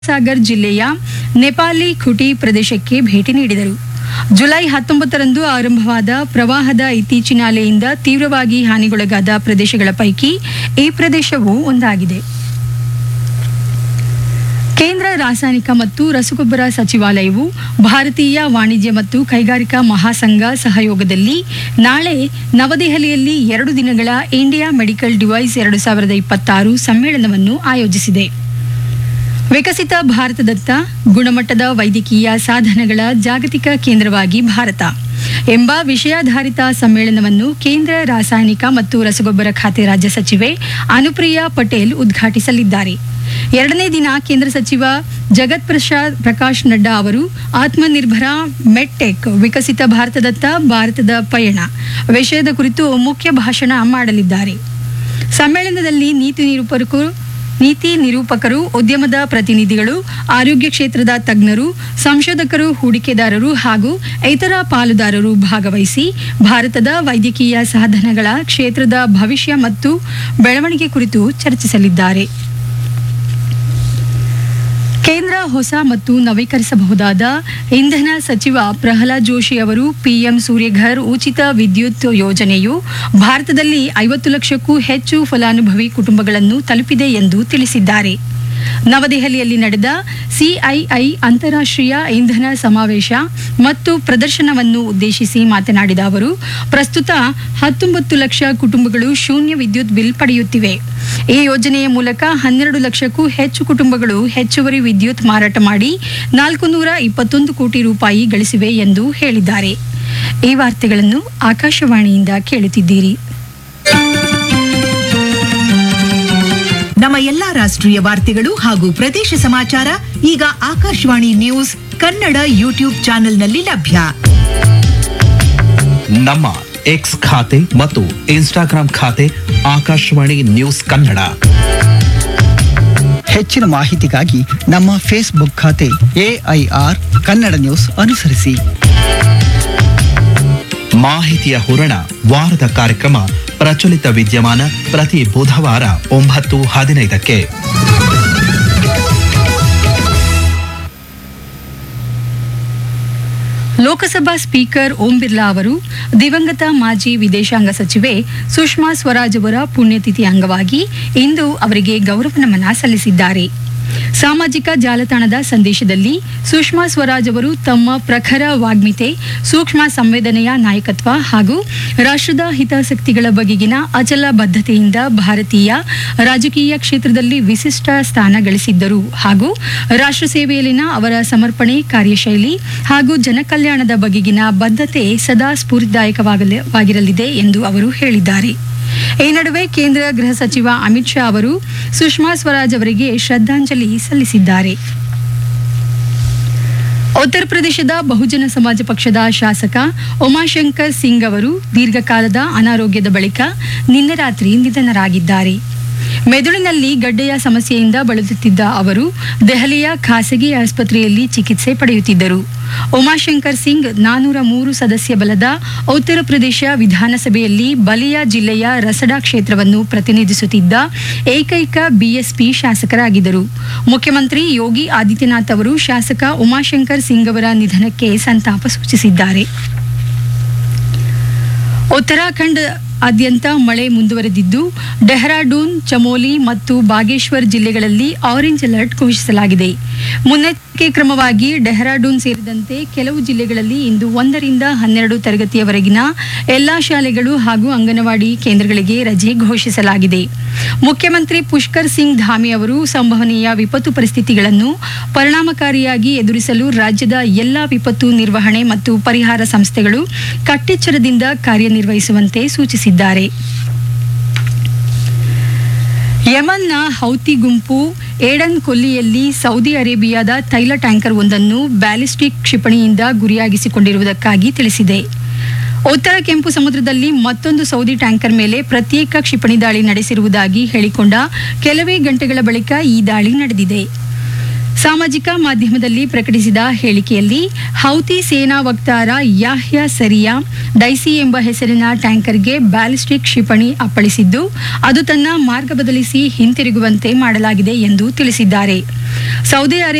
ಸಾಗರ್ ಜಿಲ್ಲೆಯ ನೆಪಾಲಿ ಖುಟಿ ಪ್ರದೇಶಕ್ಕೆ ಭೇಟಿ ನೀಡಿದರು ಜುಲೈ ಹತ್ತೊಂಬತ್ತರಂದು ಆರಂಭವಾದ ಪ್ರವಾಹದ ಇತ್ತೀಚಿನ ಅಲೆಯಿಂದ ತೀವ್ರವಾಗಿ ಹಾನಿಗೊಳಗಾದ ಪ್ರದೇಶಗಳ ಪೈಕಿ ಈ ಪ್ರದೇಶವೂ ಒಂದಾಗಿದೆ ಕೇಂದ್ರ ರಾಸಾಯನಿಕ ಮತ್ತು ರಸಗೊಬ್ಬರ ಸಚಿವಾಲಯವು ಭಾರತೀಯ ವಾಣಿಜ್ಯ ಮತ್ತು ಕೈಗಾರಿಕಾ ಮಹಾಸಂಘ ಸಹಯೋಗದಲ್ಲಿ ನಾಳೆ ನವದೆಹಲಿಯಲ್ಲಿ ಎರಡು ದಿನಗಳ ಇಂಡಿಯಾ ಮೆಡಿಕಲ್ ಡಿವೈಸ್ ಎರಡು ಸಾವಿರದ ಇಪ್ಪತ್ತಾರು ಸಮ್ಮೇಳನವನ್ನು ಆಯೋಜಿಸಿದೆ ವಿಕಸಿತ ಭಾರತದತ್ತ ಗುಣಮಟ್ಟದ ವೈದ್ಯಕೀಯ ಸಾಧನಗಳ ಜಾಗತಿಕ ಕೇಂದ್ರವಾಗಿ ಭಾರತ ಎಂಬ ವಿಷಯಾಧಾರಿತ ಸಮ್ಮೇಳನವನ್ನು ಕೇಂದ್ರ ರಾಸಾಯನಿಕ ಮತ್ತು ರಸಗೊಬ್ಬರ ಖಾತೆ ರಾಜ್ಯ ಸಚಿವೆ ಅನುಪ್ರಿಯಾ ಪಟೇಲ್ ಉದ್ಘಾಟಿಸಲಿದ್ದಾರೆ ಎರಡನೇ ದಿನ ಕೇಂದ್ರ ಸಚಿವ ಜಗತ್ ಪ್ರಸಾದ್ ಪ್ರಕಾಶ್ ನಡ್ಡಾ ಅವರು ಆತ್ಮನಿರ್ಭರ ಮೆಟ್ಟೆಕ್ ವಿಕಸಿತ ಭಾರತದತ್ತ ಭಾರತದ ಪಯಣ ವಿಷಯದ ಕುರಿತು ಮುಖ್ಯ ಭಾಷಣ ಮಾಡಲಿದ್ದಾರೆ ಸಮ್ಮೇಳನದಲ್ಲಿ ನೀತಿ ನಿರೂಪಕರು ನೀತಿ ನಿರೂಪಕರು ಉದ್ಯಮದ ಪ್ರತಿನಿಧಿಗಳು ಆರೋಗ್ಯ ಕ್ಷೇತ್ರದ ತಜ್ಞರು ಸಂಶೋಧಕರು ಹೂಡಿಕೆದಾರರು ಹಾಗೂ ಇತರ ಪಾಲುದಾರರು ಭಾಗವಹಿಸಿ ಭಾರತದ ವೈದ್ಯಕೀಯ ಸಾಧನಗಳ ಕ್ಷೇತ್ರದ ಭವಿಷ್ಯ ಮತ್ತು ಬೆಳವಣಿಗೆ ಕುರಿತು ಚರ್ಚಿಸಲಿದ್ದಾರೆ ಕೇಂದ್ರ ಹೊಸ ಮತ್ತು ನವೀಕರಿಸಬಹುದಾದ ಇಂಧನ ಸಚಿವ ಪ್ರಹ್ಲಾದ್ ಜೋಶಿ ಅವರು ಪಿಎಂ ಸೂರ್ಯಘರ್ ಉಚಿತ ವಿದ್ಯುತ್ ಯೋಜನೆಯು ಭಾರತದಲ್ಲಿ ಐವತ್ತು ಲಕ್ಷಕ್ಕೂ ಹೆಚ್ಚು ಫಲಾನುಭವಿ ಕುಟುಂಬಗಳನ್ನು ತಲುಪಿದೆ ಎಂದು ತಿಳಿಸಿದ್ದಾರೆ ನವದೆಹಲಿಯಲ್ಲಿ ನಡೆದ ಸಿಐಐ ಅಂತಾರಾಷ್ಟ್ರೀಯ ಇಂಧನ ಸಮಾವೇಶ ಮತ್ತು ಪ್ರದರ್ಶನವನ್ನು ಉದ್ದೇಶಿಸಿ ಮಾತನಾಡಿದ ಅವರು ಪ್ರಸ್ತುತ ಹತ್ತೊಂಬತ್ತು ಲಕ್ಷ ಕುಟುಂಬಗಳು ಶೂನ್ಯ ವಿದ್ಯುತ್ ಬಿಲ್ ಪಡೆಯುತ್ತಿವೆ ಈ ಯೋಜನೆಯ ಮೂಲಕ ಹನ್ನೆರಡು ಲಕ್ಷಕ್ಕೂ ಹೆಚ್ಚು ಕುಟುಂಬಗಳು ಹೆಚ್ಚುವರಿ ವಿದ್ಯುತ್ ಮಾರಾಟ ಮಾಡಿ ನಾಲ್ಕು ನೂರ ಇಪ್ಪತ್ತೊಂದು ಕೋಟಿ ರೂಪಾಯಿ ಗಳಿಸಿವೆ ಎಂದು ಹೇಳಿದ್ದಾರೆ ಈ ವಾರ್ತೆಗಳನ್ನು ಆಕಾಶವಾಣಿಯಿಂದ ಕೇಳುತ್ತಿದ್ದೀರಿ ನಮ್ಮ ಎಲ್ಲಾ ರಾಷ್ಟ್ರೀಯ ವಾರ್ತೆಗಳು ಹಾಗೂ ಪ್ರದೇಶ ಸಮಾಚಾರ ಈಗ ಆಕಾಶವಾಣಿ ನ್ಯೂಸ್ ಕನ್ನಡ ಯೂಟ್ಯೂಬ್ ಚಾನೆಲ್ನಲ್ಲಿ ಲಭ್ಯ ನಮ್ಮ ಎಕ್ಸ್ ಖಾತೆ ಮತ್ತು ಇನ್ಸ್ಟಾಗ್ರಾಂ ಖಾತೆ ಆಕಾಶವಾಣಿ ನ್ಯೂಸ್ ಕನ್ನಡ ಹೆಚ್ಚಿನ ಮಾಹಿತಿಗಾಗಿ ನಮ್ಮ ಫೇಸ್ಬುಕ್ ಖಾತೆ ಎಐಆರ್ ಕನ್ನಡ ನ್ಯೂಸ್ ಅನುಸರಿಸಿ ಮಾಹಿತಿಯ ಹೂರಣ ವಾರದ ಕಾರ್ಯಕ್ರಮ ಪ್ರಚಲಿತ ವಿದ್ಯಮಾನ ಪ್ರತಿ ಬುಧವಾರ ಒಂಬತ್ತು ಹದಿನೈದಕ್ಕೆ ಲೋಕಸಭಾ ಸ್ಪೀಕರ್ ಓಂ ಬಿರ್ಲಾ ಅವರು ದಿವಂಗತ ಮಾಜಿ ವಿದೇಶಾಂಗ ಸಚಿವೆ ಸುಷ್ಮಾ ಸ್ವರಾಜ್ ಅವರ ಪುಣ್ಯತಿಥಿ ಅಂಗವಾಗಿ ಇಂದು ಅವರಿಗೆ ಗೌರವ ನಮನ ಸಲ್ಲಿಸಿದ್ದಾರೆ ಸಾಮಾಜಿಕ ಜಾಲತಾಣದ ಸಂದೇಶದಲ್ಲಿ ಸುಷ್ಮಾ ಸ್ವರಾಜ್ ಅವರು ತಮ್ಮ ಪ್ರಖರ ವಾಗ್ಮಿತೆ ಸೂಕ್ಷ್ಮ ಸಂವೇದನೆಯ ನಾಯಕತ್ವ ಹಾಗೂ ರಾಷ್ಟ್ರದ ಹಿತಾಸಕ್ತಿಗಳ ಬಗೆಗಿನ ಅಚಲ ಬದ್ಧತೆಯಿಂದ ಭಾರತೀಯ ರಾಜಕೀಯ ಕ್ಷೇತ್ರದಲ್ಲಿ ವಿಶಿಷ್ಟ ಸ್ಥಾನ ಗಳಿಸಿದ್ದರು ಹಾಗೂ ರಾಷ್ಟ್ರ ಸೇವೆಯಲ್ಲಿನ ಅವರ ಸಮರ್ಪಣೆ ಕಾರ್ಯಶೈಲಿ ಹಾಗೂ ಜನಕಲ್ಯಾಣದ ಬಗೆಗಿನ ಬದ್ಧತೆ ಸದಾ ಸ್ಫೂರ್ತಿದಾಯಕವಾಗಿರಲಿದೆ ಎಂದು ಅವರು ಹೇಳಿದ್ದಾರೆ ಈ ನಡುವೆ ಕೇಂದ್ರ ಗೃಹ ಸಚಿವ ಅಮಿತ್ ಶಾ ಅವರು ಸುಷ್ಮಾ ಸ್ವರಾಜ್ ಅವರಿಗೆ ಶ್ರದ್ಧಾಂಜಲಿ ಸಲ್ಲಿಸಿದ್ದಾರೆ ಉತ್ತರ ಪ್ರದೇಶದ ಬಹುಜನ ಸಮಾಜ ಪಕ್ಷದ ಶಾಸಕ ಉಮಾಶಂಕರ್ ಸಿಂಗ್ ಅವರು ದೀರ್ಘಕಾಲದ ಅನಾರೋಗ್ಯದ ಬಳಿಕ ನಿನ್ನೆ ರಾತ್ರಿ ನಿಧನರಾಗಿದ್ದಾರೆ ಮೆದುಳಿನಲ್ಲಿ ಗಡ್ಡೆಯ ಸಮಸ್ಯೆಯಿಂದ ಬಳಲುತ್ತಿದ್ದ ಅವರು ದೆಹಲಿಯ ಖಾಸಗಿ ಆಸ್ಪತ್ರೆಯಲ್ಲಿ ಚಿಕಿತ್ಸೆ ಪಡೆಯುತ್ತಿದ್ದರು ಉಮಾಶಂಕರ್ ಸಿಂಗ್ ನಾನೂರ ಮೂರು ಸದಸ್ಯ ಬಲದ ಉತ್ತರ ಪ್ರದೇಶ ವಿಧಾನಸಭೆಯಲ್ಲಿ ಬಲಿಯಾ ಜಿಲ್ಲೆಯ ರಸಡಾ ಕ್ಷೇತ್ರವನ್ನು ಪ್ರತಿನಿಧಿಸುತ್ತಿದ್ದ ಏಕೈಕ ಬಿಎಸ್ಪಿ ಶಾಸಕರಾಗಿದ್ದರು ಮುಖ್ಯಮಂತ್ರಿ ಯೋಗಿ ಆದಿತ್ಯನಾಥ್ ಅವರು ಶಾಸಕ ಉಮಾಶಂಕರ್ ಸಿಂಗ್ ಅವರ ನಿಧನಕ್ಕೆ ಸಂತಾಪ ಸೂಚಿಸಿದ್ದಾರೆ ಉತ್ತರಾಖಂಡ್ ಆದ್ಯಂತ ಮಳೆ ಮುಂದುವರೆದಿದ್ದು ಡೆಹ್ರಾಡೂನ್ ಚಮೋಲಿ ಮತ್ತು ಬಾಗೇಶ್ವರ್ ಜಿಲ್ಲೆಗಳಲ್ಲಿ ಆರೆಂಜ್ ಅಲರ್ಟ್ ಘೋಷಿಸಲಾಗಿದೆ ಮುನ್ನೆಚ್ಚರಿಕೆ ಕ್ರಮವಾಗಿ ಡೆಹ್ರಾಡೂನ್ ಸೇರಿದಂತೆ ಕೆಲವು ಜಿಲ್ಲೆಗಳಲ್ಲಿ ಇಂದು ಒಂದರಿಂದ ಹನ್ನೆರಡು ತರಗತಿಯವರೆಗಿನ ಎಲ್ಲಾ ಶಾಲೆಗಳು ಹಾಗೂ ಅಂಗನವಾಡಿ ಕೇಂದ್ರಗಳಿಗೆ ರಜೆ ಘೋಷಿಸಲಾಗಿದೆ ಮುಖ್ಯಮಂತ್ರಿ ಪುಷ್ಕರ್ ಸಿಂಗ್ ಧಾಮಿ ಅವರು ಸಂಭವನೀಯ ವಿಪತ್ತು ಪರಿಸ್ಥಿತಿಗಳನ್ನು ಪರಿಣಾಮಕಾರಿಯಾಗಿ ಎದುರಿಸಲು ರಾಜ್ಯದ ಎಲ್ಲಾ ವಿಪತ್ತು ನಿರ್ವಹಣೆ ಮತ್ತು ಪರಿಹಾರ ಸಂಸ್ಥೆಗಳು ಕಟ್ಟೆಚ್ಚರದಿಂದ ಕಾರ್ಯನಿರ್ವಹಿಸುವಂತೆ ಸೂಚಿಸಿದ್ದಾರೆ ಯಮನ್ನ ಹೌತಿ ಗುಂಪು ಏಡನ್ ಕೊಲ್ಲಿಯಲ್ಲಿ ಸೌದಿ ಅರೇಬಿಯಾದ ತೈಲ ಟ್ಯಾಂಕರ್ ಒಂದನ್ನು ಬ್ಯಾಲಿಸ್ಟಿಕ್ ಕ್ಷಿಪಣಿಯಿಂದ ಗುರಿಯಾಗಿಸಿಕೊಂಡಿರುವುದಕ್ಕಾಗಿ ತಿಳಿಸಿದೆ ಉತ್ತರ ಕೆಂಪು ಸಮುದ್ರದಲ್ಲಿ ಮತ್ತೊಂದು ಸೌದಿ ಟ್ಯಾಂಕರ್ ಮೇಲೆ ಪ್ರತ್ಯೇಕ ಕ್ಷಿಪಣಿ ದಾಳಿ ನಡೆಸಿರುವುದಾಗಿ ಹೇಳಿಕೊಂಡ ಕೆಲವೇ ಗಂಟೆಗಳ ಬಳಿಕ ಈ ದಾಳಿ ನಡೆದಿದೆ ಸಾಮಾಜಿಕ ಮಾಧ್ಯಮದಲ್ಲಿ ಪ್ರಕಟಿಸಿದ ಹೇಳಿಕೆಯಲ್ಲಿ ಹೌತಿ ಸೇನಾ ವಕ್ತಾರ ಯಾಹ್ಯ ಸರಿಯಾ ಡೈಸಿ ಎಂಬ ಹೆಸರಿನ ಟ್ಯಾಂಕರ್ಗೆ ಬ್ಯಾಲಿಸ್ಟಿಕ್ ಕ್ಷಿಪಣಿ ಅಪ್ಪಳಿಸಿದ್ದು ಅದು ತನ್ನ ಮಾರ್ಗ ಬದಲಿಸಿ ಹಿಂತಿರುಗುವಂತೆ ಮಾಡಲಾಗಿದೆ ಎಂದು ತಿಳಿಸಿದ್ದಾರೆ ಸೌದಿ ಅರೇಬಿಯಾ